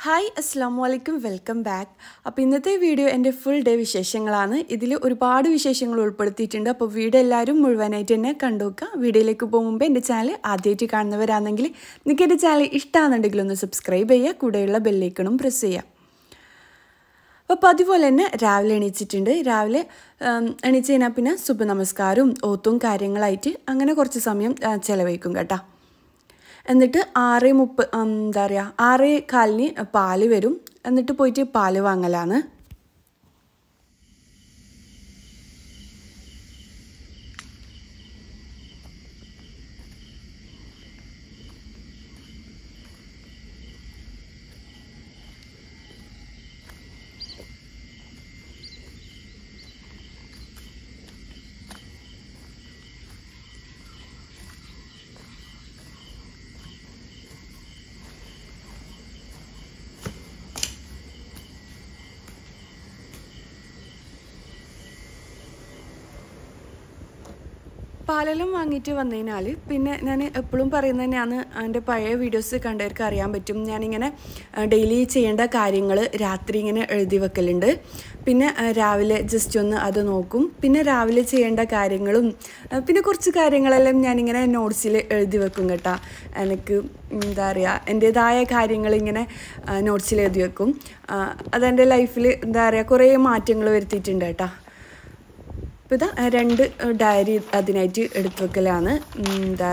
hi അസ്സാം വലൈക്കും welcome back അപ്പോൾ ഇന്നത്തെ വീഡിയോ എൻ്റെ ഫുൾ ഡേ വിശേഷങ്ങളാണ് ഇതിൽ ഒരുപാട് വിശേഷങ്ങൾ ഉൾപ്പെടുത്തിയിട്ടുണ്ട് അപ്പോൾ വീഡിയോ എല്ലാവരും മുഴുവനായിട്ട് തന്നെ കണ്ടുവെക്കുക വീഡിയോയിലേക്ക് പോകും മുമ്പ് എൻ്റെ ചാനൽ ആദ്യമായിട്ട് കാണുന്നവരാണെങ്കിൽ നിങ്ങൾക്ക് എൻ്റെ ചാനൽ ഇഷ്ടമാണെന്നുണ്ടെങ്കിൽ ഒന്ന് സബ്സ്ക്രൈബ് ചെയ്യുക കൂടെയുള്ള ബെല്ലൈക്കണും പ്രസ് ചെയ്യുക അപ്പോൾ അതുപോലെ തന്നെ രാവിലെ എണീച്ചിട്ടുണ്ട് രാവിലെ എണീച്ച് കഴിഞ്ഞാൽ പിന്നെ ശുഭ നമസ്കാരവും ഓത്തും കാര്യങ്ങളായിട്ട് അങ്ങനെ കുറച്ച് സമയം ആ, ചെലവഴിക്കും കേട്ടോ എന്നിട്ട് ആറ് മുപ്പ എന്താ പറയുക ആറ് കാലിന് പാല് വരും എന്നിട്ട് പോയിട്ട് പാല് വാങ്ങലാണ് പാലെല്ലാം വാങ്ങിയിട്ട് വന്നു കഴിഞ്ഞാൽ പിന്നെ ഞാൻ എപ്പോഴും പറയുന്നത് തന്നെയാണ് എൻ്റെ പഴയ വീഡിയോസ് കണ്ടവർക്ക് അറിയാൻ പറ്റും ഞാനിങ്ങനെ ഡെയിലി ചെയ്യേണ്ട കാര്യങ്ങൾ രാത്രി ഇങ്ങനെ എഴുതി വെക്കലുണ്ട് പിന്നെ ആ, രാവിലെ ജസ്റ്റ് ഒന്ന് അത് നോക്കും പിന്നെ രാവിലെ ചെയ്യേണ്ട കാര്യങ്ങളും ആ, പിന്നെ കുറച്ച് കാര്യങ്ങളെല്ലാം ഞാനിങ്ങനെ നോട്ട്സിൽ എഴുതി വെക്കും കേട്ടോ എനിക്ക് എന്താ പറയുക എൻ്റേതായ കാര്യങ്ങൾ ഇങ്ങനെ നോട്ട്സിൽ എഴുതി വെക്കും ആ, അതെൻ്റെ ലൈഫിൽ എന്താ പറയുക കുറേ മാറ്റങ്ങൾ വരുത്തിയിട്ടുണ്ട് കേട്ടോ അപ്പോൾ ഇതാ ആ, രണ്ട് ഡയറി അതിനായിട്ട് എടുത്തു വെക്കലാണ് ഉം, എന്താ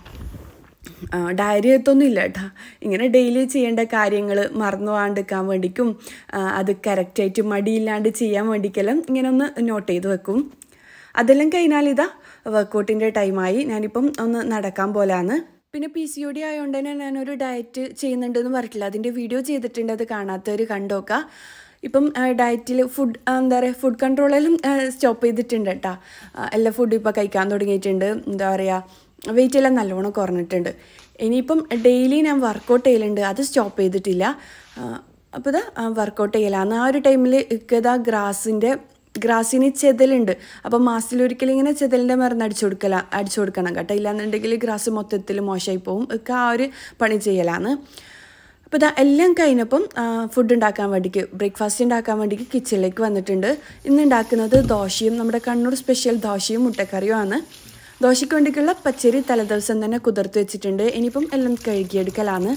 പറയുക ഡയറി എത്തൊന്നും ഇല്ല കേട്ടോ ഇങ്ങനെ ഡെയിലി ചെയ്യേണ്ട കാര്യങ്ങൾ മറന്നു പോകാണ്ടിരിക്കാൻ വേണ്ടിക്കും ആ, അത് കറക്റ്റായിട്ട് മടിയില്ലാണ്ട് ചെയ്യാൻ വേണ്ടിക്കെല്ലാം ഇങ്ങനെ ഒന്ന് നോട്ട് ചെയ്ത് വെക്കും അതെല്ലാം കഴിഞ്ഞാൽ ഇതാ വർക്കൗട്ടിൻ്റെ ടൈമായി ഞാനിപ്പം ഒന്ന് നടക്കാൻ പോലാണ് പിന്നെ പി സി ഒ ഡി ആയതുകൊണ്ട് തന്നെ ഞാനൊരു ഡയറ്റ് ചെയ്യുന്നുണ്ടെന്ന് പറഞ്ഞിട്ടില്ല അതിൻ്റെ വീഡിയോ ചെയ്തിട്ടുണ്ട് അത് കാണാത്തവർ കണ്ടുനോക്കാം ഇപ്പം ഡയറ്റിൽ ഫുഡ് എന്താ പറയുക ഫുഡ് കൺട്രോളെല്ലാം സ്റ്റോപ്പ് ചെയ്തിട്ടുണ്ട് കേട്ടോ എല്ലാ ഫുഡും ഇപ്പോൾ കഴിക്കാൻ തുടങ്ങിയിട്ടുണ്ട് എന്താ പറയുക വെയിറ്റ് എല്ലാം നല്ലോണം കുറഞ്ഞിട്ടുണ്ട് ഇനിയിപ്പം ഡെയിലി ഞാൻ വർക്കൗട്ട് ചെയ്യലുണ്ട് അത് സ്റ്റോപ്പ് ചെയ്തിട്ടില്ല അപ്പോൾ ഇതാ വർക്കൗട്ട് ചെയ്യലാണ് ആ ഒരു ടൈമിൽ ഇക്കതാ ഗ്രാസിൻ്റെ ഗ്രാസിന് ചെതലുണ്ട് അപ്പം മാസത്തിലൊരിക്കൽ ഇങ്ങനെ ചെതലിൻ്റെ മരുന്ന് അടിച്ചു കൊടുക്കല അടിച്ചു കൊടുക്കണം കേട്ടോ ഇല്ലാന്നുണ്ടെങ്കിൽ ഗ്രാസ് മൊത്തത്തിൽ മോശമായി പോകും ഒക്കെ ആ ഒരു പണി ചെയ്യലാണ് അപ്പോൾ ഇതാ എല്ലാം കഴിഞ്ഞപ്പം ഫുഡ് ഉണ്ടാക്കാൻ വേണ്ടിക്ക് ബ്രേക്ക്ഫാസ്റ്റ് ഉണ്ടാക്കാൻ വേണ്ടിക്ക് കിച്ചണിലേക്ക് വന്നിട്ടുണ്ട് ഇന്ന് ഉണ്ടാക്കുന്നത് ദോശയും നമ്മുടെ കണ്ണൂർ സ്പെഷ്യൽ ദോശയും മുട്ടക്കറിയുമാണ് ദോശയ്ക്ക് വേണ്ടിക്കുള്ള പച്ചരി തലേദിവസം തന്നെ കുതിർത്ത് വെച്ചിട്ടുണ്ട് ഇനിയിപ്പം എല്ലാം കഴുകിയെടുക്കലാണ്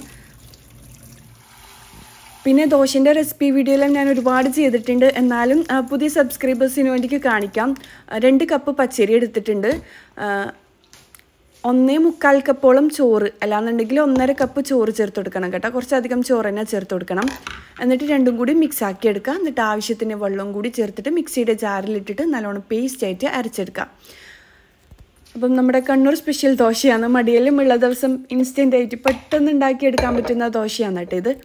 പിന്നെ ദോശൻ്റെ റെസിപ്പി വീഡിയോയെല്ലാം ഞാൻ ഒരുപാട് ചെയ്തിട്ടുണ്ട് എന്നാലും ആ, പുതിയ സബ്സ്ക്രൈബേഴ്സിന് വേണ്ടിക്ക് കാണിക്കാം ആ, രണ്ട് കപ്പ് പച്ചരി എടുത്തിട്ടുണ്ട് ആ, ഒന്നേ മുക്കാൽ കപ്പോളം ചോറ് അല്ലാന്നുണ്ടെങ്കിൽ ഒന്നര കപ്പ് ചോറ് ചേർത്ത് കൊടുക്കണം കേട്ടോ കുറച്ചധികം ചോറ് തന്നെ ചേർത്ത് കൊടുക്കണം എന്നിട്ട് രണ്ടും കൂടി മിക്സ് ആക്കി എടുക്കുക എന്നിട്ട് ആവശ്യത്തിന് വെള്ളവും കൂടി ചേർത്തിട്ട് മിക്സിയുടെ ജാറിലിട്ടിട്ട് നല്ലോണം പേസ്റ്റ് ആയിട്ട് അരച്ചെടുക്കുക അപ്പം നമ്മുടെ കണ്ണൂർ സ്പെഷ്യൽ ദോശയാണ് മടിയെല്ലാം ഉള്ള ദിവസം ഇൻസ്റ്റൻ്റ് ആയിട്ട് പെട്ടെന്ന് ഉണ്ടാക്കിയെടുക്കാൻ പറ്റുന്ന ദോശയാണ് കേട്ടോ ഇത്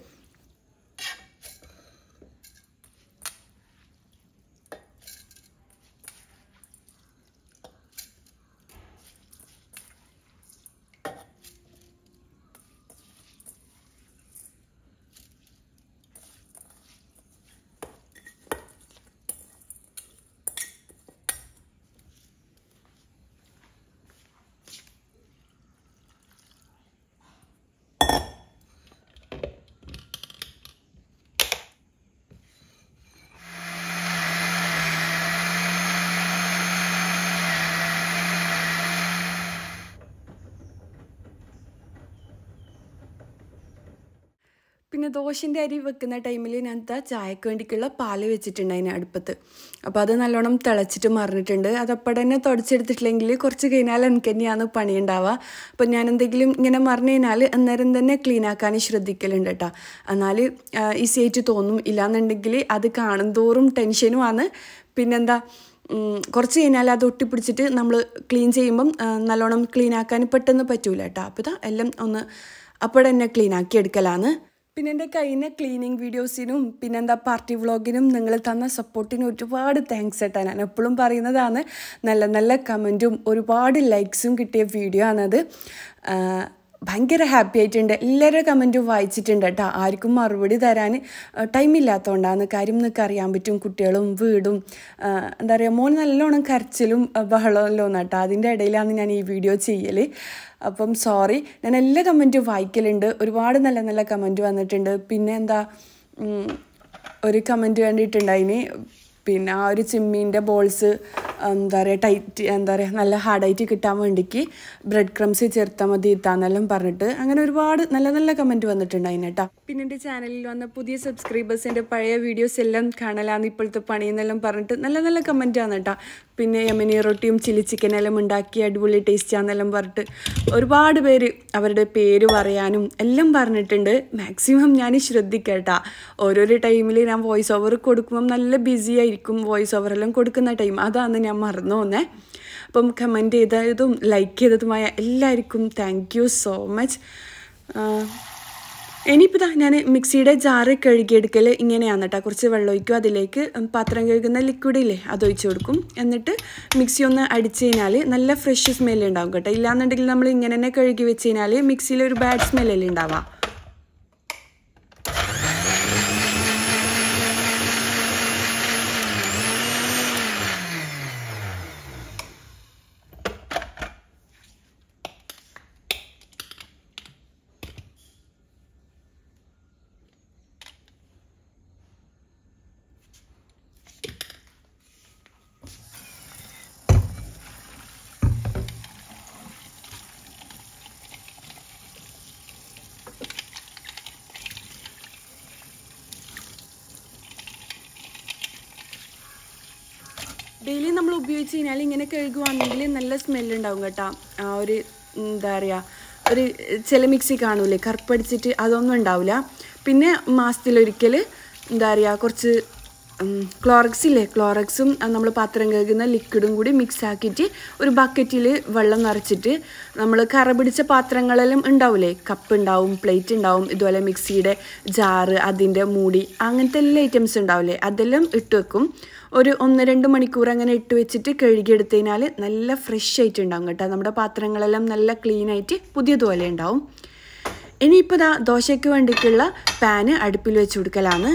പിന്നെ ദോശൻ്റെ അരി വെക്കുന്ന ടൈമിൽ ഞാൻ ദാ ചായക്ക് വേണ്ടിക്കുള്ള പാല് വെച്ചിട്ടുണ്ട് അതിന് അടുപ്പത്ത് അപ്പോൾ അത് നല്ലോണം തിളച്ചിട്ട് മറിഞ്ഞിട്ടുണ്ട് അത് അപ്പം തന്നെ തുടച്ചെടുത്തിട്ടില്ലെങ്കിൽ കുറച്ച് കഴിഞ്ഞാൽ എനിക്ക് തന്നെയാണ് പണി ഉണ്ടാവുക അപ്പം ഞാൻ എന്തെങ്കിലും ഇങ്ങനെ മറിഞ്ഞു കഴിഞ്ഞാൽ അന്നേരം തന്നെ ക്ലീൻ ആക്കാൻ ശ്രദ്ധിക്കലുണ്ട് കേട്ടോ എന്നാൽ ഈസി ആയിട്ട് തോന്നും ഇല്ലാന്നുണ്ടെങ്കിൽ അത് കാണും തോറും ടെൻഷനുമാണ് പിന്നെന്താ ഉം, കുറച്ച് കഴിഞ്ഞാൽ അത് ഒട്ടിപ്പിടിച്ചിട്ട് നമ്മൾ ക്ലീൻ ചെയ്യുമ്പം ആ, നല്ലോണം ക്ലീൻ ആക്കാൻ പെട്ടെന്ന് പറ്റൂല കേട്ടോ അപ്പോൾ ഇതാ എല്ലാം ഒന്ന് അപ്പോൾ തന്നെ ക്ലീൻ ആക്കി എടുക്കലാണ് പിന്നെ എൻ്റെ കഴിഞ്ഞ ക്ലീനിങ് വീഡിയോസിനും പിന്നെന്താ പാർട്ടി വ്ളോഗിനും നിങ്ങൾ തന്ന സപ്പോർട്ടിനും ഒരുപാട് താങ്ക്സ് ഏട്ടാ ഞാൻ എപ്പോഴും പറയുന്നതാണ് നല്ല നല്ല കമൻറ്റും ഒരുപാട് ലൈക്സും കിട്ടിയ വീഡിയോ ആണത് ഭയങ്കര ഹാപ്പി ആയിട്ടുണ്ട് എല്ലാവരുടെ കമൻറ്റും വായിച്ചിട്ടുണ്ട് കേട്ടോ ആർക്കും മറുപടി തരാൻ ടൈം ഇല്ലാത്തതുകൊണ്ടാണ് കാര്യം നിങ്ങൾക്ക് അറിയാൻ പറ്റും കുട്ടികളും വീടും ആ, എന്താ പറയുക മോൻ നല്ലോണം കരച്ചിലും ആ, ബഹളവും എല്ലാം കേട്ടോ അതിൻ്റെ ഇടയിലാണ് ഞാൻ ഈ വീഡിയോ ചെയ്യൽ അപ്പം സോറി ഞാൻ എല്ലാ കമൻറ്റും വായിക്കലുണ്ട് ഒരുപാട് നല്ല നല്ല കമൻറ്റ് വന്നിട്ടുണ്ട് പിന്നെ എന്താ ഉം, ഒരു കമൻറ്റ് വേണ്ടിയിട്ടുണ്ടായിന് പിന്നെ ആ ഒരു ചിമ്മീൻ്റെ ബോൾസ് എന്താ പറയുക ടൈറ്റ് എന്താ പറയുക നല്ല ഹാർഡായിട്ട് കിട്ടാൻ വേണ്ടിക്ക് ബ്രെഡ് ക്രംസ് ചേർത്താൽ മതി ഇത്താന്നെല്ലാം പറഞ്ഞിട്ട് അങ്ങനെ ഒരുപാട് നല്ല നല്ല കമൻറ്റ് വന്നിട്ടുണ്ടായിന് കേട്ടോ പിന്നെ എൻ്റെ ചാനലിൽ വന്ന പുതിയ സബ്സ്ക്രൈബേഴ്സിൻ്റെ പഴയ വീഡിയോസ് എല്ലാം കാണലാന്ന് ഇപ്പോഴത്തെ പണിയെന്നെല്ലാം പറഞ്ഞിട്ട് നല്ല നല്ല കമൻറ്റ് ആണ് കേട്ടോ പിന്നെ യമനി റൊട്ടിയും ചില്ലി ചിക്കനെല്ലാം ഉണ്ടാക്കി അടിപൊളി ടേസ്റ്റ് ആണെന്നെല്ലാം പറഞ്ഞിട്ട് ഒരുപാട് പേര് അവരുടെ പേര് പറയാനും എല്ലാം പറഞ്ഞിട്ടുണ്ട് മാക്സിമം ഞാൻ ശ്രദ്ധിക്കട്ടാ ഓരോരോ ടൈമിൽ ഞാൻ വോയിസ് ഓവർ കൊടുക്കുമ്പം നല്ല ബിസി ആയിരിക്കും വോയിസ് ഓവറെല്ലാം കൊടുക്കുന്ന ടൈം അതാണ് ഞാൻ മറന്നു പോന്നേ അപ്പം കമൻറ്റ് ചെയ്തതും ലൈക്ക് ചെയ്തതുമായ എല്ലാവർക്കും താങ്ക് യു സോ മച്ച് ഇനിയിപ്പോൾ ഇതാ ഞാൻ മിക്സിയുടെ ജാറ് കഴുകിയെടുക്കൽ ഇങ്ങനെയാണ് കേട്ടോ കുറച്ച് വെള്ളം ഒഴിക്കും അതിലേക്ക് പാത്രം കഴുകുന്ന ലിക്വിഡ് ഇല്ലേ അത് ഒഴിച്ച് കൊടുക്കും എന്നിട്ട് മിക്സി ഒന്ന് അടിച്ച് കഴിഞ്ഞാൽ നല്ല ഫ്രഷ് സ്മെല്ല് ഉണ്ടാവും കേട്ടോ ഇല്ലാന്നുണ്ടെങ്കിൽ നമ്മൾ ഇങ്ങനെ തന്നെ കഴുകി വെച്ച് കഴിഞ്ഞാൽ മിക്സിയിൽ ഒരു ബാഡ് സ്മെല്ലല്ലേ ഉണ്ടാവുക ഡെയിലി നമ്മൾ ഉപയോഗിച്ച് കഴിഞ്ഞാൽ ഇങ്ങനെ കഴുകുവാണെങ്കിൽ നല്ല സ്മെല്ല് ഉണ്ടാവും കേട്ടോ ആ ഒരു എന്താ പറയുക ഒരു ചില മിക്സി കാണൂലേ കറുപ്പടിച്ചിട്ട് അതൊന്നും ഉണ്ടാവില്ല പിന്നെ മാസത്തിലൊരിക്കൽ എന്താ പറയുക കുറച്ച് ക്ലോറക്സ് ഇല്ലേ ക്ലോറക്സും നമ്മൾ പാത്രം കഴുകുന്ന ലിക്വിഡും കൂടി മിക്സ് ആക്കിയിട്ട് ഒരു ബക്കറ്റിൽ വെള്ളം നിറച്ചിട്ട് നമ്മൾ കറ പിടിച്ച പാത്രങ്ങളെല്ലാം ഉണ്ടാവില്ലേ കപ്പ് ഉണ്ടാവും പ്ലേറ്റ് ഉണ്ടാവും ഇതുപോലെ മിക്സിയുടെ ജാറ് അതിൻ്റെ മൂടി അങ്ങനത്തെ എല്ലാ ഐറ്റംസ് ഉണ്ടാവില്ലേ അതെല്ലാം ഇട്ട് വെക്കും ഒരു ഒന്ന് രണ്ട് മണിക്കൂർ അങ്ങനെ ഇട്ട് വെച്ചിട്ട് കഴുകിയെടുത്ത് കഴിഞ്ഞാൽ നല്ല ഫ്രഷ് ആയിട്ട് ഉണ്ടാവും കേട്ടോ നമ്മുടെ പാത്രങ്ങളെല്ലാം നല്ല ക്ലീൻ ആയിട്ട് പുതിയതുപോലെ ഉണ്ടാവും ഇനിയിപ്പോൾ ദാ ദോശയ്ക്ക് വേണ്ടിയിട്ടുള്ള പാന് അടുപ്പിൽ വെച്ച് കൊടുക്കലാണ്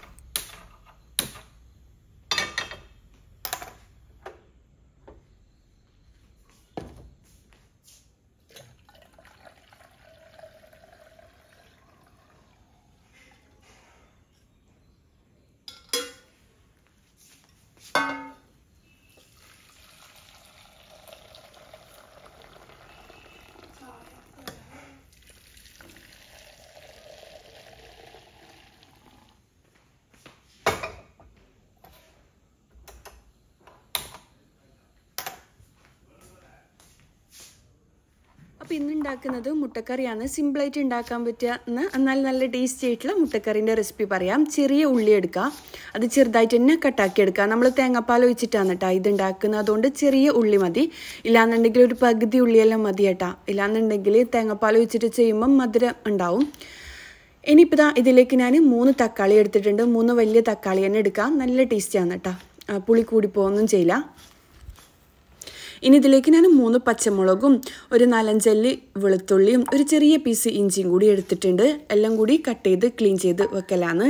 അപ്പോൾ ഇന്ന് ഉണ്ടാക്കുന്നത് മുട്ടക്കറിയാണ് സിമ്പിളായിട്ട് ഉണ്ടാക്കാൻ പറ്റുന്ന എന്നാൽ നല്ല ടേസ്റ്റി ആയിട്ടുള്ള മുട്ടക്കറീൻ്റെ റെസിപ്പി പറയാം ചെറിയ ഉള്ളി എടുക്കുക അത് ചെറുതായിട്ട് തന്നെ കട്ടാക്കി എടുക്കുക നമ്മൾ തേങ്ങാപ്പാൽ ഒഴിച്ചിട്ടാണ് കേട്ടോ ഇത് ഉണ്ടാക്കുന്നത് അതുകൊണ്ട് ചെറിയ ഉള്ളി മതി ഇല്ലാന്നുണ്ടെങ്കിൽ ഒരു പകുതി ഉള്ളിയെല്ലാം മതി കേട്ടോ ഇല്ലാന്നുണ്ടെങ്കിൽ തേങ്ങാപ്പാൽ ഒഴിച്ചിട്ട് ചെയ്യുമ്പം മധുരം ഉണ്ടാവും ഇനിയിപ്പോൾ ഇതാ ഇതിലേക്ക് ഞാൻ മൂന്ന് തക്കാളി എടുത്തിട്ടുണ്ട് മൂന്ന് വലിയ തക്കാളി തന്നെ എടുക്കാം നല്ല ടേസ്റ്റിയാണ് കേട്ടോ ആ, പുളി കൂടി പോകുകയൊന്നും ചെയ്യില്ല ഇനി ഇതിലേക്ക് ഞാൻ മൂന്ന് പച്ചമുളകും ഒരു നാലഞ്ചല്ലി വെളുത്തുള്ളിയും ഒരു ചെറിയ പീസ് ഇഞ്ചിയും കൂടി എടുത്തിട്ടുണ്ട് എല്ലാം കൂടി കട്ട് ചെയ്ത് ക്ലീൻ ചെയ്ത് വെക്കലാണ്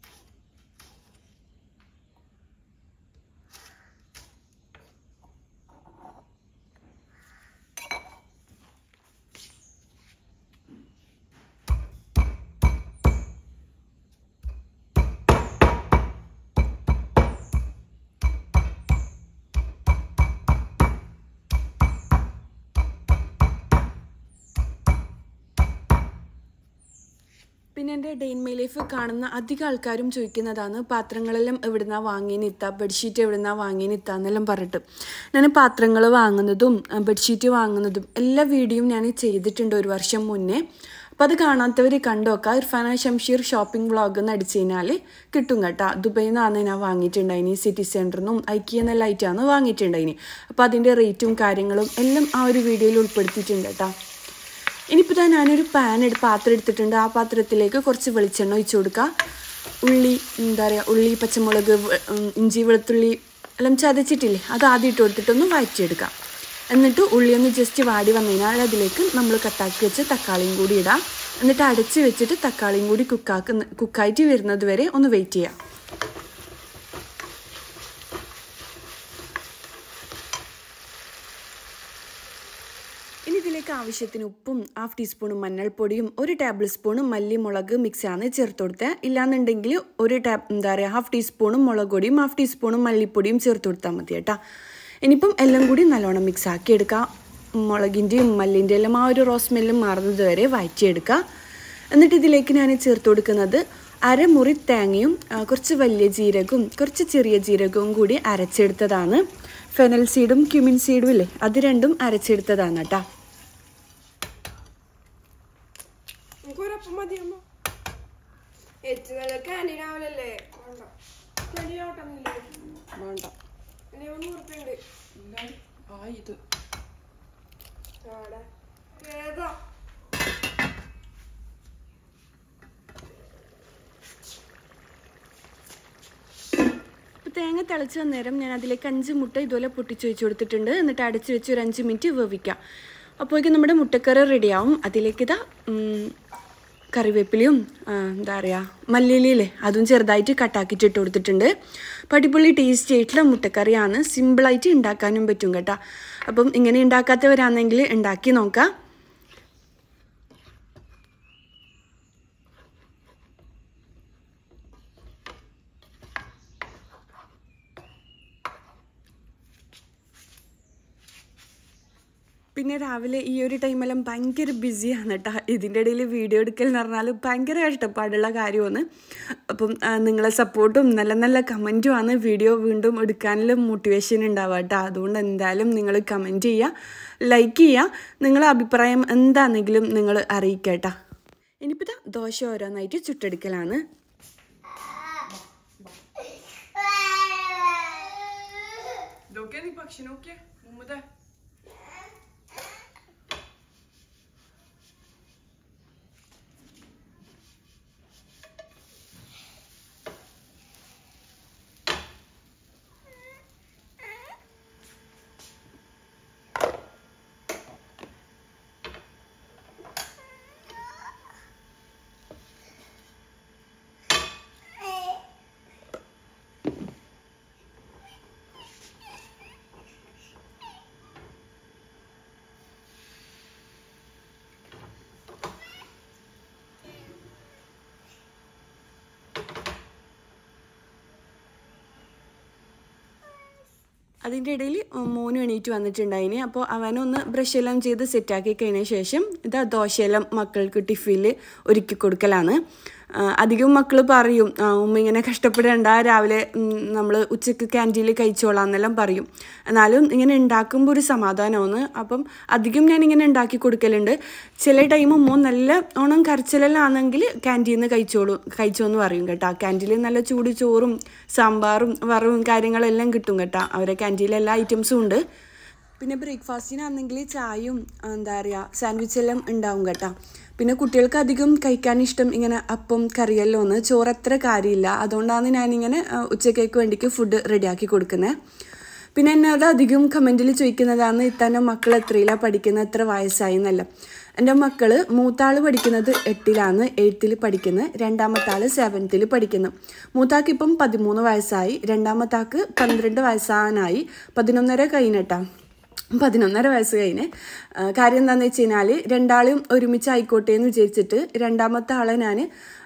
പിന്നെ എൻ്റെ ഡെയിൻ മൈ ലൈഫ് കാണുന്ന അധികം ആൾക്കാരും ചോദിക്കുന്നതാണ് പാത്രങ്ങളെല്ലാം എവിടുന്നാ വാങ്ങി നിത്താ ബെഡ്ഷീറ്റ് എവിടുന്നാ വാങ്ങി നിത്താന്നെല്ലാം പറഞ്ഞിട്ട് ഞാൻ പാത്രങ്ങൾ വാങ്ങുന്നതും അഹ് ബെഡ്ഷീറ്റ് വാങ്ങുന്നതും എല്ലാ വീഡിയോയും ഞാൻ ചെയ്തിട്ടുണ്ട് ഒരു വർഷം മുന്നേ അപ്പോൾ അത് കാണാത്തവർ കണ്ടു നോക്കാം ഇർഫാന ഷംഷീർ ഷോപ്പിംഗ് വ്ളോഗ് എന്ന് അടിച്ചു കഴിഞ്ഞാൽ കിട്ടും കേട്ടോ ദുബൈയിൽ നിന്നാണ് ഞാൻ വാങ്ങിയിട്ടുണ്ടായിനി സിറ്റി സെൻറ്ററിൽ നിന്നും ഐക്കിയ എന്നെല്ലായിട്ടാണ് വാങ്ങിയിട്ടുണ്ടായിനി അപ്പോൾ അതിൻ്റെ റേറ്റും കാര്യങ്ങളും എല്ലാം ആ ഒരു വീഡിയോയിൽ ഉൾപ്പെടുത്തിയിട്ടുണ്ട് കേട്ടോ ഇനിയിപ്പോൾ ഞാൻ ഞാനൊരു പാൻ എടുത്ത് പാത്രം എടുത്തിട്ടുണ്ട് ആ പാത്രത്തിലേക്ക് കുറച്ച് വെളിച്ചെണ്ണ ഒഴിച്ചു കൊടുക്കുക ഉള്ളി എന്താ പറയുക ഉള്ളി പച്ചമുളക് വെ- ഉം, ഇഞ്ചി വെളുത്തുള്ളി എല്ലാം ചതച്ചിട്ടില്ലേ അത് ആദ്യം ഇട്ട് കൊടുത്തിട്ടൊന്ന് വഴറ്റിയെടുക്കാം എന്നിട്ട് ഉള്ളി ഒന്ന് ജസ്റ്റ് വാടി വന്നു കഴിഞ്ഞാൽ അതിലേക്ക് നമ്മൾ കട്ടാക്കി വെച്ച് തക്കാളിയും കൂടി ഇടാം എന്നിട്ട് അടച്ച് വെച്ചിട്ട് തക്കാളിയും കൂടി കുക്കാക്കുന്ന കുക്കായിട്ട് വരുന്നത് വരെ ഒന്ന് വെയിറ്റ് ചെയ്യാം ഇനി ഇതിലേക്ക് ആവശ്യത്തിന് ഉപ്പും ഹാഫ് ടീസ്പൂണും മഞ്ഞൾപ്പൊടിയും ഒരു ടേബിൾ സ്പൂണും മല്ലി മുളക് മിക്സാണ് ചേർത്ത് കൊടുത്തത് ഇല്ലാന്നുണ്ടെങ്കിൽ ഒരു ടേ എന്താ പറയുക ഹാഫ് ടീസ്പൂണും മുളക് പൊടിയും ഹാഫ് ടീസ്പൂണും മല്ലിപ്പൊടിയും ചേർത്ത് കൊടുത്താൽ മതി കേട്ടോ ഇനിയിപ്പം എല്ലാം കൂടി നല്ലോണം മിക്സ് ആക്കി എടുക്കാം മുളകിൻ്റെയും മല്ലിൻ്റെ എല്ലാം ആ ഒരു റോസ് സ്മെല്ലും മാറുന്നത് വരെ വഴറ്റിയെടുക്കുക എന്നിട്ട് ഇതിലേക്ക് ഞാൻ ചേർത്ത് കൊടുക്കുന്നത് അരമുറി തേങ്ങയും ആ, കുറച്ച് വലിയ ജീരകവും കുറച്ച് ചെറിയ ജീരകവും കൂടി അരച്ചെടുത്തതാണ് ഫെനൽ സീഡും ക്യുമിൻ സീഡും ഇല്ലേ അത് രണ്ടും അരച്ചെടുത്തതാണ് കേട്ടോ നമുക്കൊരപ്പം മതിയമ്മ ഏറ്റവും നല്ല ക്യാൻറ്റീൻ ആവലല്ലേ വേണ്ട ക്യാൻറ്റീൻ ആവട്ടെന്നില്ലേ വേണ്ട അല്ലെങ്കിൽ നൂറുപ്യുണ്ട് ആ ഇത് ആടെ ഏതാ ഇപ്പോൾ തേങ്ങ തിളച്ച് വന്ന നേരം ഞാൻ അതിലേക്ക് അഞ്ച് മുട്ട ഇതുപോലെ പൊട്ടിച്ച് വെച്ച് കൊടുത്തിട്ടുണ്ട് എന്നിട്ട് അടച്ച് വെച്ച് ഒരു അഞ്ച് മിനിറ്റ് വേവിക്കാം അപ്പോഴേക്കും നമ്മുടെ മുട്ടക്കറി റെഡിയാവും അതിലേക്ക് ഇതാ ഉം, കറിവേപ്പിലയും ആ, എന്താ പറയുക മല്ലിയിലേ അതും ചെറുതായിട്ട് കട്ടാക്കിയിട്ട് ഇട്ട് കൊടുത്തിട്ടുണ്ട് അപ്പോൾ അടിപൊളി ടേസ്റ്റി ആയിട്ടുള്ള മുട്ടക്കറിയാണ് സിമ്പിളായിട്ട് ഉണ്ടാക്കാനും പറ്റും കേട്ടോ അപ്പം ഇങ്ങനെ ഉണ്ടാക്കാത്തവരാണെങ്കിൽ ഉണ്ടാക്കി നോക്കാം പിന്നെ രാവിലെ ഈ ഒരു ടൈമെല്ലാം ഭയങ്കര ബിസിയാണ് കേട്ടോ ഇതിൻ്റെ ഇടയിൽ വീഡിയോ എടുക്കൽ എന്ന് പറഞ്ഞാൽ ഭയങ്കര കഷ്ടപ്പാടുള്ള കാര്യമാണ് അപ്പം ആ, നിങ്ങളെ സപ്പോർട്ടും നല്ല നല്ല കമൻറ്റുമാണ് വീഡിയോ വീണ്ടും എടുക്കാനുള്ള മോട്ടിവേഷൻ ഉണ്ടാവുക കേട്ടോ അതുകൊണ്ട് എന്തായാലും നിങ്ങൾ കമൻറ്റ് ചെയ്യുക ലൈക്ക് ചെയ്യുക നിങ്ങളെ അഭിപ്രായം എന്താണെങ്കിലും നിങ്ങൾ അറിയിക്കുക കേട്ടോ ഇനിയിപ്പോൾ ഇതാ ദോശ ഓരോന്നായിട്ട് ചുട്ടെടുക്കലാണ് ഇതൊക്കെ നീ പക്ഷി നോക്കിയേ മുമ്പത്തെ അതിൻ്റെ ഇടയിൽ മോനും എണീറ്റ് വന്നിട്ടുണ്ടായിന് അപ്പോൾ അവനൊന്ന് ബ്രഷ് എല്ലാം ചെയ്ത് സെറ്റാക്കി കഴിഞ്ഞ ശേഷം ഇതാ ദോശയെല്ലാം മക്കൾക്ക് ടിഫിനിൽ ഒരുക്കി കൊടുക്കലാണ് ആ, അധികം മക്കൾ പറയും "ആ, ഉമ്മ ഇങ്ങനെ കഷ്ടപ്പെടേണ്ട രാവിലെ നമ്മൾ ഉച്ചക്ക് ക്യാൻറ്റീനിൽ കഴിച്ചോളാം എന്നെല്ലാം പറയും എന്നാലും ഇങ്ങനെ ഉണ്ടാക്കുമ്പോൾ ഒരു സമാധാനമാണ് അപ്പം അധികം ഞാൻ ഇങ്ങനെ ഉണ്ടാക്കി കൊടുക്കലുണ്ട് ചില ടൈം മോൻ നല്ല ഓണം കരച്ചിലെല്ലാം ആണെങ്കിൽ ക്യാൻറ്റീനിൽ നിന്ന് കഴിച്ചോളൂ കഴിച്ചോ എന്ന് പറയും കേട്ടോ ക്യാൻറ്റീനിൽ നല്ല ചൂട് ചോറും സാമ്പാറും വറവും കാര്യങ്ങളെല്ലാം കിട്ടും കേട്ടോ അവരെ ക്യാൻറ്റീനിൽ എല്ലാ ഐറ്റംസും ഉണ്ട് പിന്നെ ബ്രേക്ക്ഫാസ്റ്റിനാണെങ്കിൽ ചായയും ആ, എന്താ പറയുക സാൻഡ്വിച്ച് എല്ലാം ഉണ്ടാവും കേട്ടോ പിന്നെ കുട്ടികൾക്ക് അധികം കഴിക്കാൻ ഇഷ്ടം ഇങ്ങനെ അപ്പം കറിയല്ലോ ഒന്ന് ചോറ് അത്ര കാര്യമില്ല അതുകൊണ്ടാണ് ഞാനിങ്ങനെ ആ, ഉച്ചക്കേക്ക് വേണ്ടിക്ക് ഫുഡ് റെഡിയാക്കി കൊടുക്കുന്നത് പിന്നെ എന്നെ അത് അധികം കമൻറ്റിൽ ചോദിക്കുന്നതാണ് ഇത്തന്നെ മക്കൾ എത്രയിലാണ് പഠിക്കുന്നത് എത്ര വയസ്സായി എന്നല്ല എൻ്റെ മക്കൾ മൂത്താൾ പഠിക്കുന്നത് എട്ടിലാണ് എയ്ത്തിൽ പഠിക്കുന്നത് രണ്ടാമത്തെ ആൾ സെവൻത്തിൽ പഠിക്കുന്നു മൂത്താൾക്ക് ഇപ്പം പതിമൂന്ന് വയസ്സായി രണ്ടാമത്തെ ആൾക്ക് പന്ത്രണ്ട് വയസ്സാനായി പതിനൊന്നര കഴിഞ്ഞിട്ടാ പതിനൊന്നര വയസ്സ് കഴിഞ്ഞ് ആ, കാര്യം എന്താണെന്ന് വെച്ച് കഴിഞ്ഞാൽ രണ്ടാളും ഒരുമിച്ച് ആയിക്കോട്ടെ എന്ന് വിചാരിച്ചിട്ട് രണ്ടാമത്തെ ആളെ ഞാൻ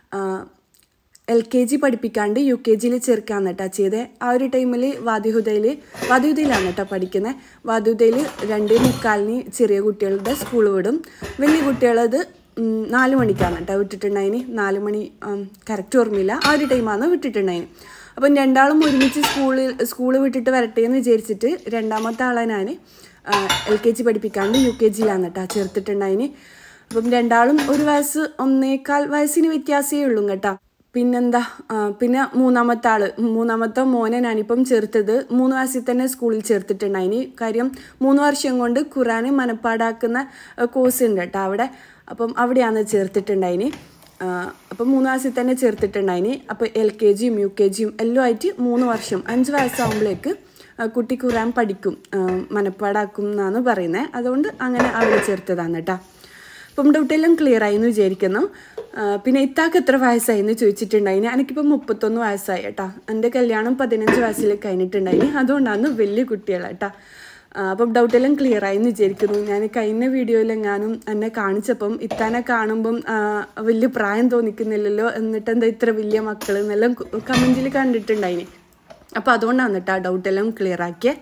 എൽ കെ ജി പഠിപ്പിക്കാണ്ട് യു കെ ജിയിൽ ചേർക്കാന്ന് കേട്ടോ ചെയ്തത് ആ ഒരു ടൈമിൽ വാദിഹുദയിൽ വാദിഹുദയിലാണ് കേട്ടോ പഠിക്കുന്നത് വാദിഹുദയിൽ രണ്ട് മുക്കാലിന് ചെറിയ കുട്ടികളുടെ സ്കൂൾ വിടും വലിയ കുട്ടികളത് ഉം, നാല് മണിക്കാണ് കേട്ടോ വിട്ടിട്ടുണ്ടായിന് നാല് മണി കറക്റ്റ് ഓർമ്മയില്ല ആ ഒരു ടൈമാണ് വിട്ടിട്ടുണ്ടായിന് അപ്പം രണ്ടാളും ഒരുമിച്ച് സ്കൂളിൽ സ്കൂൾ വിട്ടിട്ട് വരട്ടെ എന്ന് വിചാരിച്ചിട്ട് രണ്ടാമത്തെ ആളെ ഞാൻ എൽ കെ ജി പഠിപ്പിക്കാണ്ട് യു കെ ജിയിലാണ് കേട്ടോ ചേർത്തിട്ടുണ്ടായിന് അപ്പം രണ്ടാളും ഒരു വയസ്സ് ഒന്നേകാൽ വയസ്സിന് വ്യത്യാസമേ ഉള്ളൂ കേട്ടോ പിന്നെന്താ ആ, പിന്നെ മൂന്നാമത്തെ ആള് മൂന്നാമത്തെ മോനെ ഞാനിപ്പം ചേർത്തത് മൂന്ന് വയസ്സിൽ തന്നെ സ്കൂളിൽ ചേർത്തിട്ടുണ്ടായിനി കാര്യം മൂന്ന് വർഷം കൊണ്ട് ഖുറാന് മനപ്പാടാക്കുന്ന കോഴ്സ് ഉണ്ട് കേട്ടോ അവിടെ അപ്പം അവിടെയാണ് ചേർത്തിട്ടുണ്ടായിനി ആ, അപ്പം മൂന്ന് വയസ്സിൽ തന്നെ ചേർത്തിട്ടുണ്ടായിനി അപ്പോൾ എൽ കെ ജിയും യു കെ ജിയും എല്ലാം ആയിട്ട് മൂന്ന് വർഷം അഞ്ച് വയസ്സാകുമ്പോഴേക്ക് ആ, കുട്ടി ഖുറാൻ പഠിക്കും ആ, മനപ്പാടാക്കും എന്നാണ് പറയുന്നത് അതുകൊണ്ട് അങ്ങനെ അവൾ ചേർത്തതാണ് കേട്ടോ അപ്പം ഡൗട്ടെല്ലാം ക്ലിയർ ആയി എന്ന് വിചാരിക്കുന്നു ആ, പിന്നെ ഇത്താക്ക് എത്ര വയസ്സായി എന്ന് ചോദിച്ചിട്ടുണ്ടായിന് എനിക്കിപ്പോൾ മുപ്പത്തൊന്ന് വയസ്സായി കേട്ടോ എൻ്റെ കല്യാണം പതിനഞ്ച് വയസ്സിൽ കഴിഞ്ഞിട്ടുണ്ടായിന് അതുകൊണ്ടാണ് വലിയ കുട്ടികളാ കേട്ടോ ആ, അപ്പം ഡൗട്ടെല്ലാം ക്ലിയർ ആയി എന്ന് വിചാരിക്കുന്നു ഞാൻ കഴിഞ്ഞ വീഡിയോയിലെങ്ങാനും എന്നെ കാണിച്ചപ്പം ഇത്താനെ കാണുമ്പം ആ, വലിയ പ്രായം തോന്നിക്കുന്നില്ലല്ലോ എന്നിട്ട് എന്താ ഇത്ര വലിയ മക്കൾ എന്നെല്ലാം കമൻറ്റിൽ കണ്ടിട്ടുണ്ടായിന് അപ്പോൾ അതുകൊണ്ടാണ് കേട്ടോ ആ ഡൗട്ടെല്ലാം ക്ലിയർ ആക്കിയത്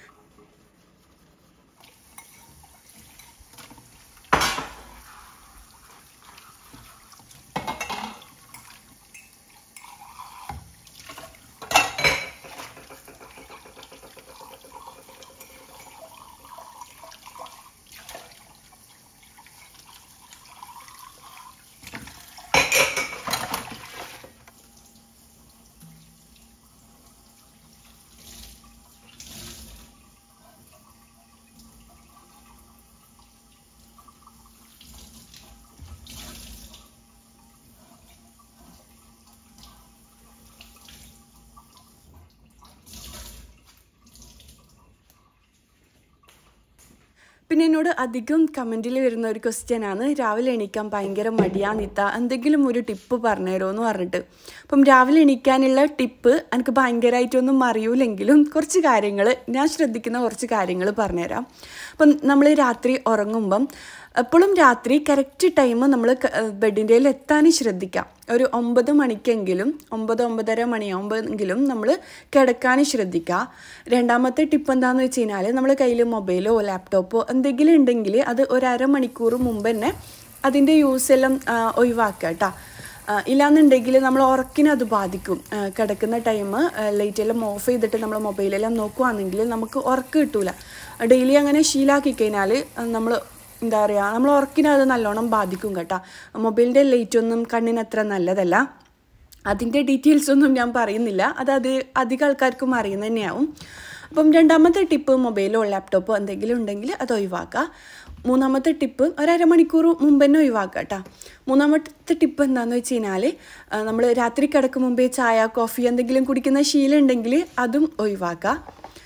പിന്നെ എന്നോട് അധികം കമൻറ്റിൽ വരുന്ന ഒരു ക്വസ്റ്റ്യൻ ആണ് രാവിലെ എണീക്കാൻ ഭയങ്കര മടിയാന്നിത്ത എന്തെങ്കിലും ഒരു ടിപ്പ് പറഞ്ഞുതരുമോ എന്ന് പറഞ്ഞിട്ട് അപ്പം രാവിലെ എണീക്കാനുള്ള ടിപ്പ് എനിക്ക് ഭയങ്കരമായിട്ടൊന്നും അറിയൂലെങ്കിലും കുറച്ച് കാര്യങ്ങൾ ഞാൻ ശ്രദ്ധിക്കുന്ന കുറച്ച് കാര്യങ്ങൾ പറഞ്ഞുതരാം അപ്പം നമ്മൾ രാത്രി ഉറങ്ങുമ്പം എപ്പോഴും രാത്രി കറക്റ്റ് ടൈം നമ്മൾ ബെഡിൻ്റെ എത്താനും ശ്രദ്ധിക്കാം ഒരു ഒമ്പത് മണിക്കെങ്കിലും ഒമ്പത് ഒമ്പതര മണിയാകുമ്പോഴെങ്കിലും നമ്മൾ കിടക്കാനും ശ്രദ്ധിക്കുക രണ്ടാമത്തെ ടിപ്പ് എന്താണെന്ന് വെച്ച് കഴിഞ്ഞാൽ നമ്മൾ കയ്യിൽ മൊബൈലോ ലാപ്ടോപ്പോ എന്തെങ്കിലും ഉണ്ടെങ്കിൽ അത് ഒരു അരമണിക്കൂർ മുമ്പ് തന്നെ അതിൻ്റെ യൂസ് എല്ലാം ആ, ഒഴിവാക്കുക കേട്ടോ ഇല്ലാന്നുണ്ടെങ്കിൽ നമ്മൾ ഉറക്കിനെ അത് ബാധിക്കും ആ, കിടക്കുന്ന ടൈം ലൈറ്റെല്ലാം ഓഫ് ചെയ്തിട്ട് നമ്മൾ മൊബൈലെല്ലാം നോക്കുവാണെങ്കിൽ നമുക്ക് ഉറക്ക് കിട്ടൂല ഡെയിലി അങ്ങനെ ശീലാക്കി കഴിഞ്ഞാൽ നമ്മൾ എന്താ പറയുക നമ്മൾ ഉറക്കിനെ അത് നല്ലോണം ബാധിക്കും കേട്ടോ മൊബൈലിൻ്റെ ലൈറ്റ് ഒന്നും കണ്ണിന് അത്ര നല്ലതല്ല അതിൻ്റെ ഡീറ്റെയിൽസ് ഒന്നും ഞാൻ പറയുന്നില്ല അത് അത് അധികം ആൾക്കാർക്കും അറിയുന്നത് തന്നെയാവും അപ്പം രണ്ടാമത്തെ ടിപ്പ് മൊബൈലോ ലാപ്ടോപ്പോ എന്തെങ്കിലും ഉണ്ടെങ്കിൽ അത് ഒഴിവാക്കുക മൂന്നാമത്തെ ടിപ്പ് ഒരു അരമണിക്കൂർ മുമ്പ് തന്നെ ഒഴിവാക്കുക കേട്ടോ മൂന്നാമത്തെ ടിപ്പ് എന്താണെന്ന് വെച്ച് കഴിഞ്ഞാൽ നമ്മൾ രാത്രി കിടക്കും മുമ്പേ ചായ കോഫി എന്തെങ്കിലും കുടിക്കുന്ന ശീലം ഉണ്ടെങ്കിൽ അതും ഒഴിവാക്കുക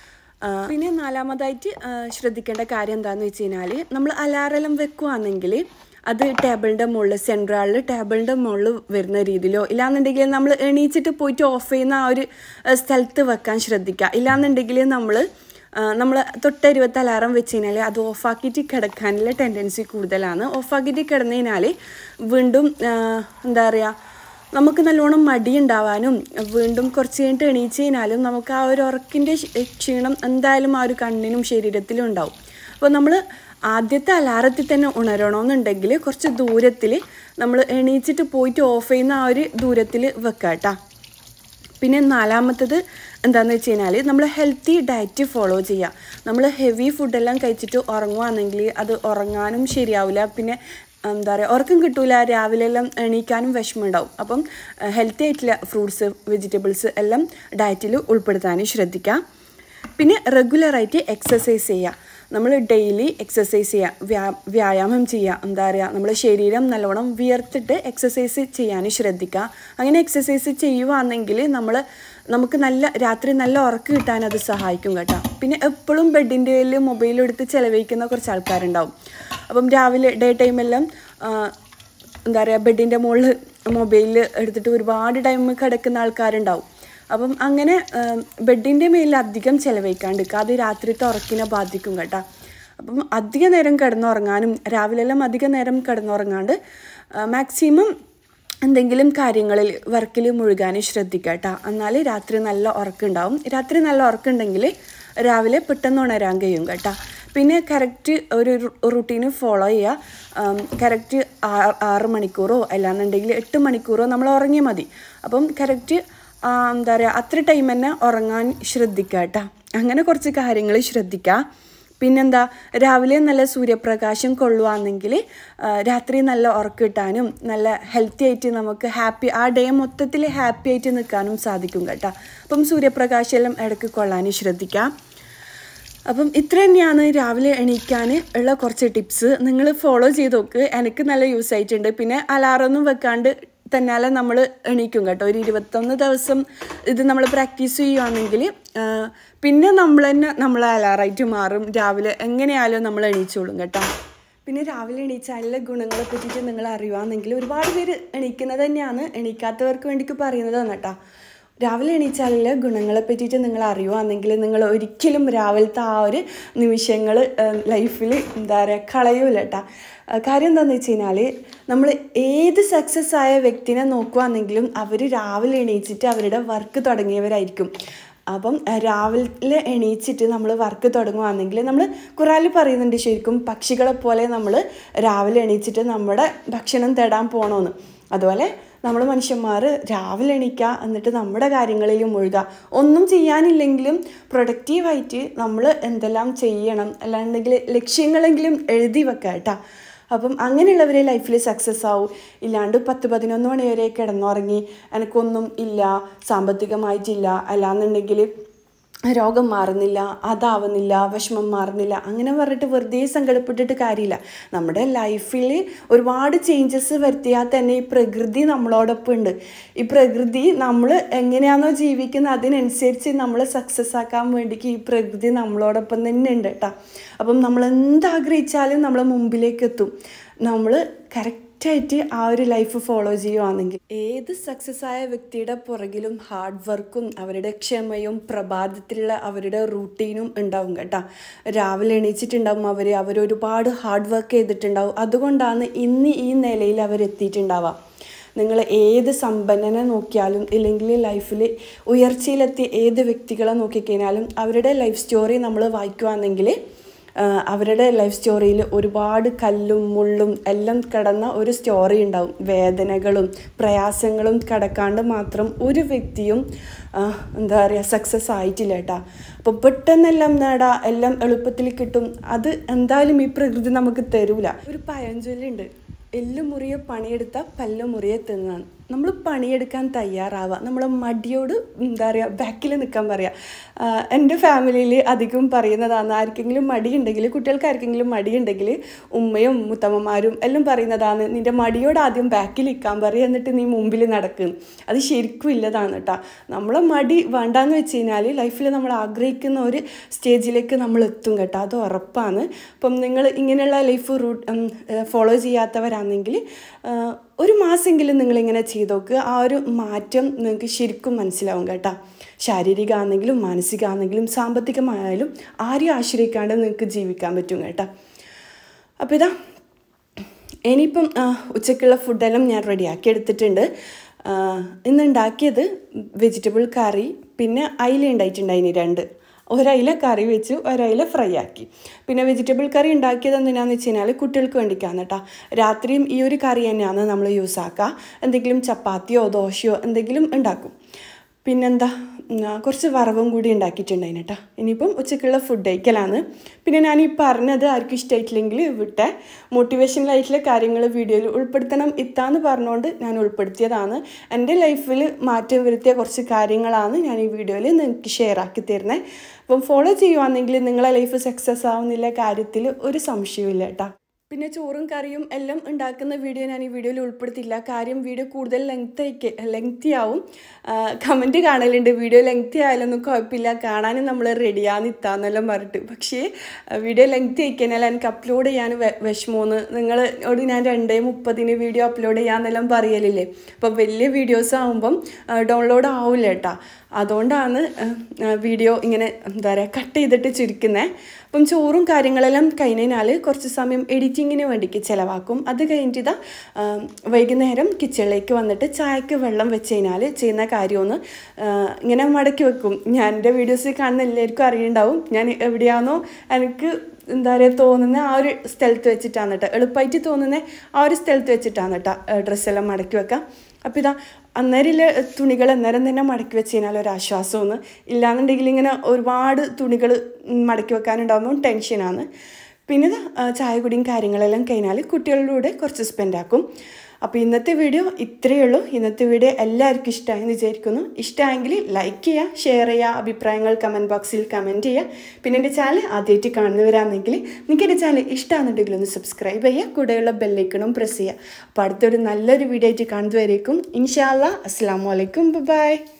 ആ, പിന്നെ നാലാമതായിട്ട് ആ, ശ്രദ്ധിക്കേണ്ട കാര്യം എന്താണെന്ന് വെച്ച് കഴിഞ്ഞാൽ നമ്മൾ അലാറെല്ലാം വെക്കുകയാണെങ്കിൽ അത് ടേബിളിൻ്റെ മുകളിൽ സെൻട്രലിൽ ടേബിളിൻ്റെ മുകളിൽ വരുന്ന രീതിയിലോ ഇല്ലാന്നുണ്ടെങ്കിൽ നമ്മൾ എണീച്ചിട്ട് പോയിട്ട് ഓഫ് ചെയ്യുന്ന ആ ഒരു ആ, സ്ഥലത്ത് വെക്കാൻ ശ്രദ്ധിക്കുക ഇല്ലാന്നുണ്ടെങ്കിൽ നമ്മൾ നമ്മൾ തൊട്ടരുപത്ത് അലാറം വെച്ച് കഴിഞ്ഞാൽ അത് ഓഫാക്കിയിട്ട് കിടക്കാനുള്ള ടെൻഡൻസി കൂടുതലാണ് ഓഫാക്കിയിട്ട് കിടന്നു കഴിഞ്ഞാൽ വീണ്ടും ആ, എന്താ പറയുക നമുക്ക് നല്ലോണം മടി ഉണ്ടാവാനും വീണ്ടും കുറച്ച് കഴിഞ്ഞിട്ട് എണീച്ച് കഴിഞ്ഞാലും നമുക്ക് ആ ഒരു ഉറക്കിൻ്റെ ക്ഷീണം എന്തായാലും ആ ഒരു കണ്ണിനും ശരീരത്തിലും ഉണ്ടാവും അപ്പോൾ നമ്മൾ ആദ്യത്തെ അലാറത്തിൽ തന്നെ ഉണരണമെന്നുണ്ടെങ്കിൽ കുറച്ച് ദൂരത്തിൽ നമ്മൾ എണീച്ചിട്ട് പോയിട്ട് ഓഫ് ചെയ്യുന്ന ആ ഒരു ദൂരത്തിൽ വെക്കാം കേട്ടോ പിന്നെ നാലാമത്തത് എന്താണെന്ന് വെച്ച് കഴിഞ്ഞാൽ നമ്മൾ ഹെൽത്തി ഡയറ്റ് ഫോളോ ചെയ്യുക നമ്മൾ ഹെവി ഫുഡെല്ലാം കഴിച്ചിട്ട് ഉറങ്ങുകയാണെങ്കിൽ അത് ഉറങ്ങാനും ശരിയാവില്ല പിന്നെ എന്താ പറയുക ഉറക്കം കിട്ടൂല രാവിലെ എല്ലാം എണീക്കാനും വിഷമമുണ്ടാവും അപ്പം ഹെൽത്തി ആയിട്ടുള്ള ഫ്രൂട്ട്സ് വെജിറ്റബിൾസ് എല്ലാം ഡയറ്റിൽ ഉൾപ്പെടുത്താനും ശ്രദ്ധിക്കുക പിന്നെ റെഗുലറായിട്ട് എക്സസൈസ് ചെയ്യുക നമ്മൾ ഡെയിലി എക്സസൈസ് ചെയ്യുക വ്യാ വ്യായാമം ചെയ്യുക എന്താ പറയുക നമ്മുടെ ശരീരം നല്ലോണം വിയർത്തിട്ട് എക്സസൈസ് ചെയ്യാനും ശ്രദ്ധിക്കുക അങ്ങനെ എക്സസൈസ് ചെയ്യുവാണെങ്കിൽ നമ്മൾ നമുക്ക് നല്ല രാത്രി നല്ല ഉറക്കം കിട്ടാൻ അത് സഹായിക്കും കേട്ടോ പിന്നെ എപ്പോഴും ബെഡിൻ്റെ കയ്യിൽ മൊബൈൽ എടുത്ത് ചിലവഴിക്കുന്ന കുറച്ച് ആൾക്കാരുണ്ടാവും അപ്പം രാവിലെ ഡേ ടൈമെല്ലാം എന്താ പറയുക ബെഡിൻ്റെ മുകളിൽ മൊബൈൽ എടുത്തിട്ട് ഒരുപാട് ടൈം കിടക്കുന്ന ആൾക്കാരുണ്ടാവും അപ്പം അങ്ങനെ ബെഡിൻ്റെ മേലിൽ അധികം ചിലവഴിക്കാണ്ടിരിക്കുക അത് രാത്രിത്തെ ഉറക്കിനെ ബാധിക്കും കേട്ടോ അപ്പം അധിക നേരം കിടന്നുറങ്ങാനും രാവിലെല്ലാം അധിക നേരം കിടന്നുറങ്ങാണ്ട് മാക്സിമം എന്തെങ്കിലും കാര്യങ്ങളിൽ വർക്കിൽ മുഴുകാനും ശ്രദ്ധിക്കുക കേട്ടോ എന്നാൽ രാത്രി നല്ല ഉറക്കുണ്ടാവും രാത്രി നല്ല ഉറക്കുണ്ടെങ്കിൽ രാവിലെ പെട്ടെന്ന് ഉണരാൻ കഴിയും കേട്ടോ പിന്നെ കറക്റ്റ് ഒരു റുട്ടീന് ഫോളോ ചെയ്യുക കറക്റ്റ് ആറ് മണിക്കൂറോ അല്ലാന്നുണ്ടെങ്കിൽ എട്ട് മണിക്കൂറോ നമ്മൾ ഉറങ്ങിയാൽ മതി അപ്പം കറക്റ്റ് എന്താ പറയുക അത്ര ടൈം തന്നെ ഉറങ്ങാൻ ശ്രദ്ധിക്കുക കേട്ടോ അങ്ങനെ കുറച്ച് കാര്യങ്ങൾ ശ്രദ്ധിക്കുക പിന്നെന്താ രാവിലെ നല്ല സൂര്യപ്രകാശം കൊള്ളുവാണെങ്കിൽ രാത്രി നല്ല ഉറക്കം കിട്ടാനും നല്ല ഹെൽത്തി ആയിട്ട് നമുക്ക് ഹാപ്പി ആ ഡേ മൊത്തത്തിൽ ഹാപ്പി ആയിട്ട് നിൽക്കാനും സാധിക്കും കേട്ടോ അപ്പം സൂര്യപ്രകാശം എല്ലാം ഇടയ്ക്ക് കൊള്ളാനും ശ്രദ്ധിക്കാം അപ്പം ഇത്ര തന്നെയാണ് രാവിലെ എണീക്കാൻ ഉള്ള കുറച്ച് ടിപ്സ് നിങ്ങൾ ഫോളോ ചെയ്ത് നോക്ക് എനിക്ക് നല്ല യൂസ് ആയിട്ടുണ്ട് പിന്നെ അലാറൊന്നും വെക്കാണ്ട് തന്നാലെ നമ്മൾ എണീക്കും കേട്ടോ ഒരു ഇരുപത്തൊന്ന് ദിവസം ഇത് നമ്മൾ പ്രാക്ടീസ് ചെയ്യുകയാണെങ്കിൽ പിന്നെ നമ്മൾ തന്നെ നമ്മൾ അലാറായിട്ട് മാറും രാവിലെ എങ്ങനെയായാലും നമ്മൾ എണീച്ചോളും കേട്ടോ പിന്നെ രാവിലെ എണീച്ചാലുള്ള ഗുണങ്ങളെ പറ്റിയിട്ട് നിങ്ങൾ അറിയുവാണെങ്കിൽ ഒരുപാട് പേര് എണീക്കുന്നത് തന്നെയാണ് എണീക്കാത്തവർക്ക് വേണ്ടിക്ക് പറയുന്നതാണ് കേട്ടോ രാവിലെ എണീച്ചാലുള്ള ഗുണങ്ങളെ പറ്റിയിട്ട് നിങ്ങൾ അറിയുവാണെങ്കിൽ നിങ്ങൾ ഒരിക്കലും രാവിലത്തെ ആ ഒരു നിമിഷങ്ങൾ ലൈഫിൽ എന്താ പറയുക കളയൂല കേട്ടോ കാര്യം എന്താണെന്ന് വെച്ച് കഴിഞ്ഞാൽ നമ്മൾ ഏത് സക്സസ് ആയ വ്യക്തിനെ നോക്കുവാണെങ്കിലും അവർ രാവിലെ എണീച്ചിട്ട് അവരുടെ വർക്ക് തുടങ്ങിയവരായിരിക്കും അപ്പം അഹ് രാവിലെ എണീച്ചിട്ട് നമ്മൾ വർക്ക് തുടങ്ങുകയാണെങ്കിൽ നമ്മൾ ഖുറാനിൽ പറയുന്നുണ്ട് ശരിക്കും പക്ഷികളെ പോലെ നമ്മൾ രാവിലെ എണീച്ചിട്ട് നമ്മുടെ ഭക്ഷണം തേടാൻ പോകണമെന്ന് അതുപോലെ നമ്മൾ മനുഷ്യന്മാർ രാവിലെ എണീക്കുക എന്നിട്ട് നമ്മുടെ കാര്യങ്ങളിലും മുഴുകുക ഒന്നും ചെയ്യാനില്ലെങ്കിലും പ്രൊഡക്റ്റീവായിട്ട് നമ്മൾ എന്തെല്ലാം ചെയ്യണം അല്ലാണ്ടെങ്കിൽ ലക്ഷ്യങ്ങളെങ്കിലും എഴുതി വെക്കുക കേട്ടോ അപ്പം അങ്ങനെയുള്ളവരെ ലൈഫിൽ സക്സസ് ആവും ഇല്ലാണ്ട് പത്ത് പതിനൊന്ന് മണി വരെ കിടന്നുറങ്ങി എനിക്കൊന്നും ഇല്ല സാമ്പത്തികമായിട്ടില്ല അല്ലാന്നുണ്ടെങ്കിൽ രോഗം മാറുന്നില്ല അതാവുന്നില്ല വിഷമം മാറുന്നില്ല അങ്ങനെ പറഞ്ഞിട്ട് വെറുതെ സങ്കടപ്പെട്ടിട്ട് കാര്യമില്ല നമ്മുടെ ലൈഫിൽ ഒരുപാട് ചേഞ്ചസ് വരുത്തിയാൽ തന്നെ ഈ പ്രകൃതി നമ്മളോടൊപ്പം ഉണ്ട് ഈ പ്രകൃതി നമ്മൾ എങ്ങനെയാണോ ജീവിക്കുന്നത് അതിനനുസരിച്ച് നമ്മൾ സക്സസ് ആക്കാൻ വേണ്ടിക്ക് ഈ പ്രകൃതി നമ്മളോടൊപ്പം തന്നെ ഉണ്ട് കേട്ടോ അപ്പം നമ്മൾ എന്താഗ്രഹിച്ചാലും നമ്മളെ മുമ്പിലേക്ക് എത്തും നമ്മൾ കറക്റ്റ് കറക്റ്റായിട്ട് ആ ഒരു ലൈഫ് ഫോളോ ചെയ്യുവാണെങ്കിൽ ഏത് സക്സസ് ആയ വ്യക്തിയുടെ പുറകിലും ഹാർഡ് വർക്കും അവരുടെ ക്ഷമയും പ്രഭാതത്തിലുള്ള അവരുടെ റൂട്ടീനും ഉണ്ടാവും കേട്ടോ രാവിലെ എണീച്ചിട്ടുണ്ടാവും അവർ അവരൊരുപാട് ഹാർഡ് വർക്ക് ചെയ്തിട്ടുണ്ടാവും അതുകൊണ്ടാണ് ഇന്ന് ഈ നിലയിൽ അവരെത്തിയിട്ടുണ്ടാവുക നിങ്ങൾ ഏത് സമ്പന്നനെ നോക്കിയാലും ഇല്ലെങ്കിൽ ലൈഫിൽ ഉയർച്ചയിലെത്തിയ ഏത് വ്യക്തികളെ നോക്കിക്കഴിഞ്ഞാലും അവരുടെ ലൈഫ് സ്റ്റോറി നമ്മൾ വായിക്കുകയാണെങ്കിൽ ആഹ് അവരുടെ ലൈഫ് സ്റ്റോറിയിൽ ഒരുപാട് കല്ലും മുള്ളും എല്ലാം കടന്ന ഒരു സ്റ്റോറി ഉണ്ടാവും വേദനകളും പ്രയാസങ്ങളും കടക്കാണ്ട് മാത്രം ഒരു വ്യക്തിയും ആഹ് എന്താ പറയുക സക്സസ് ആയിട്ടില്ല കേട്ടാ അപ്പോൾ പെട്ടെന്നെല്ലാം നേടാ എല്ലാം എളുപ്പത്തിൽ കിട്ടും അത് എന്തായാലും ഈ പ്രകൃതി നമുക്ക് തരൂല ഒരു പഴഞ്ചൊല്ലുണ്ട് എല്ല് മുറിയെ പണിയെടുത്ത പല്ല് മുറിയെ തിന്നാണ് നമ്മൾ പണിയെടുക്കാൻ തയ്യാറാവുക നമ്മൾ മടിയോട് എന്താ പറയുക ബാക്കിൽ നിൽക്കാൻ പറയുക എൻ്റെ ഫാമിലിയിൽ അധികം പറയുന്നതാണ് ആർക്കെങ്കിലും മടിയുണ്ടെങ്കിൽ കുട്ടികൾക്ക് ആർക്കെങ്കിലും മടിയുണ്ടെങ്കിൽ ഉമ്മയും മുത്തമ്മമാരും എല്ലാം പറയുന്നതാണ് നിൻ്റെ മടിയോട് ആദ്യം ബാക്കിൽ നിൽക്കാൻ പറയുക എന്നിട്ട് നീ മുമ്പിൽ നടക്കും അത് ശരിക്കും ഇല്ലതാണ് കേട്ടോ നമ്മളെ മടി വേണ്ടാന്ന് വെച്ച് കഴിഞ്ഞാൽ ലൈഫിൽ നമ്മൾ ആഗ്രഹിക്കുന്ന ഒരു സ്റ്റേജിലേക്ക് നമ്മൾ എത്തും കേട്ടോ അത് ഉറപ്പാണ് അപ്പം നിങ്ങൾ ഇങ്ങനെയുള്ള ലൈഫ് റൂട്ട് ഫോളോ ചെയ്യാത്തവരാണെങ്കിൽ ഒരു മാസമെങ്കിലും നിങ്ങളിങ്ങനെ ചെയ്ത് നോക്കുക ആ ഒരു മാറ്റം നിങ്ങൾക്ക് ശരിക്കും മനസ്സിലാവും കേട്ടോ ശാരീരികമാണെങ്കിലും മാനസികമാണെങ്കിലും സാമ്പത്തികമായാലും ആരെയും ആശ്രയിക്കാണ്ട് നിങ്ങൾക്ക് ജീവിക്കാൻ പറ്റും കേട്ടോ അപ്പോൾ ഇതാ ഇനിയിപ്പം ആ, ഉച്ചക്കുള്ള ഫുഡെല്ലാം ഞാൻ റെഡിയാക്കി എടുത്തിട്ടുണ്ട് ആ, ഇന്ന് ഉണ്ടാക്കിയത് വെജിറ്റബിൾ കറി പിന്നെ അയില ഉണ്ടായിട്ടുണ്ടായിനി രണ്ട് ഒരയില കറി വെച്ചു ഒരയില ഫ്രൈ ആക്കി പിന്നെ വെജിറ്റബിൾ കറി ഉണ്ടാക്കിയത് എന്തിനാന്ന് വെച്ച് കഴിഞ്ഞാൽ കുട്ടികൾക്ക് വേണ്ടിക്കാന്ന് കേട്ടോ രാത്രിയും ഈ ഒരു കറി തന്നെയാണ് നമ്മൾ യൂസ് ആക്കുക എന്തെങ്കിലും ചപ്പാത്തിയോ ദോശയോ എന്തെങ്കിലും ഉണ്ടാക്കും പിന്നെന്താ ഉം, ആ, കുറച്ച് വറവും കൂടി ഉണ്ടാക്കിയിട്ടുണ്ടായിന് കേട്ടോ ഇനിയിപ്പം ഉച്ചക്കുള്ള ഫുഡ് കഴിക്കലാണ് പിന്നെ ഞാൻ ഈ പറഞ്ഞത് ആർക്കും ഇഷ്ടമായിട്ടില്ലെങ്കിൽ വിട്ടെ മോട്ടിവേഷണലായിട്ടുള്ള കാര്യങ്ങൾ വീഡിയോയിൽ ഉൾപ്പെടുത്തണം ഇത്താന്ന് പറഞ്ഞുകൊണ്ട് ഞാൻ ഉൾപ്പെടുത്തിയതാണ് എൻ്റെ ലൈഫിൽ മാറ്റം വരുത്തിയ കുറച്ച് കാര്യങ്ങളാണ് ഞാൻ ഈ വീഡിയോയിൽ നിങ്ങൾക്ക് ഷെയർ ആക്കി തരുന്നത് അപ്പം ഫോളോ ചെയ്യുവാണെങ്കിൽ നിങ്ങളെ ലൈഫ് സക്സസ് ആവുന്നില്ല കാര്യത്തിൽ ഒരു സംശയവും കേട്ടോ പിന്നെ ചോറും കറിയും എല്ലാം ഉണ്ടാക്കുന്ന വീഡിയോ ഞാൻ ഈ വീഡിയോയിൽ ഉൾപ്പെടുത്തില്ല കാര്യം വീഡിയോ കൂടുതൽ ലെങ്ത് ലെങ്തി ആവും കമൻറ്റ് കാണലുണ്ട് വീഡിയോ ലെങ്തി ആയാലൊന്നും കുഴപ്പമില്ല കാണാനും നമ്മൾ റെഡിയാന്ന് ഇത്താന്നെല്ലാം പറഞ്ഞിട്ട് പക്ഷേ വീഡിയോ ലെങ്തി ആയിക്കഴിഞ്ഞാൽ എനിക്ക് അപ്ലോഡ് ചെയ്യാൻ വെ- വിഷമമെന്ന് നിങ്ങളോട് ഞാൻ രണ്ടേ മുപ്പതിന് വീഡിയോ അപ്ലോഡ് ചെയ്യാന്നെല്ലാം പറയലില്ലേ അപ്പോൾ വലിയ വീഡിയോസ് ആകുമ്പം ഡൗൺലോഡ് ആവില്ല കേട്ടോ അതുകൊണ്ടാണ് വീഡിയോ ഇങ്ങനെ എന്താ പറയുക കട്ട് ചെയ്തിട്ട് ചുരുക്കുന്നത് അപ്പം ചോറും കാര്യങ്ങളെല്ലാം കഴിഞ്ഞാൽ കുറച്ച് സമയം എഡിറ്റിങ്ങിന് വേണ്ടിക്ക് ചിലവാക്കും അത് കഴിഞ്ഞിട്ട് ഇതാ ആ, വൈകുന്നേരം കിച്ചണിലേക്ക് വന്നിട്ട് ചായക്ക് വെള്ളം വെച്ച് കഴിഞ്ഞാൽ ചെയ്യുന്ന കാര്യമൊന്ന് ആ, ഇങ്ങനെ മടക്കി വെക്കും ഞാൻ എൻ്റെ വീഡിയോസ് കാണുന്ന എല്ലാവർക്കും അറിയുണ്ടാവും ഞാൻ എവിടെയാണോ എനിക്ക് എന്താ പറയുക തോന്നുന്ന ആ ഒരു സ്ഥലത്ത് വെച്ചിട്ടാണ് കേട്ടോ എളുപ്പമായിട്ട് തോന്നുന്ന ആ ഒരു സ്ഥലത്ത് വെച്ചിട്ടാണ് കേട്ടോ ഡ്രസ്സെല്ലാം മടക്കി വെക്കാം അപ്പോൾ ഇതാ അന്നേരം തുണികൾ അന്നേരം തന്നെ മടക്കി വെച്ച് കഴിഞ്ഞാൽ ഒരു ആശ്വാസമൊന്ന് ഇല്ലാന്നുണ്ടെങ്കിൽ ഇങ്ങനെ ഒരുപാട് തുണികൾ മടക്കി വെക്കാനുണ്ടാകുമ്പോൾ ടെൻഷനാണ് പിന്നെ ഇതാ ആ, ചായ കുടിയും കാര്യങ്ങളെല്ലാം കഴിഞ്ഞാൽ കുട്ടികളുടെ കൂടെ കുറച്ച് സ്പെൻഡ് ആക്കും അപ്പോൾ ഇന്നത്തെ വീഡിയോ ഇത്രയേ ഉള്ളൂ ഇന്നത്തെ വീഡിയോ എല്ലാവർക്കും ഇഷ്ടമായെന്ന് വിചാരിക്കുന്നു ഇഷ്ടമായെങ്കിൽ ലൈക്ക് ചെയ്യുക ഷെയർ ചെയ്യുക അഭിപ്രായങ്ങൾ കമൻറ്റ് ബോക്സിൽ കമൻറ്റ് ചെയ്യുക പിന്നെ എൻ്റെ ചാനൽ ആദ്യമായിട്ട് കാണുന്നവരാണെങ്കിൽ നിങ്ങൾക്ക് എൻ്റെ ചാനൽ ഇഷ്ടമാണെന്നുണ്ടെങ്കിൽ ഒന്ന് സബ്സ്ക്രൈബ് ചെയ്യുക കൂടെയുള്ള ബെല്ലൈക്കണും പ്രസ് ചെയ്യുക അപ്പോൾ അടുത്തൊരു നല്ലൊരു വീഡിയോ ആയിട്ട് കാണുന്നതുവരേക്കും ഇൻഷാല്ല അസ്സാം വലൈക്കും ബൈ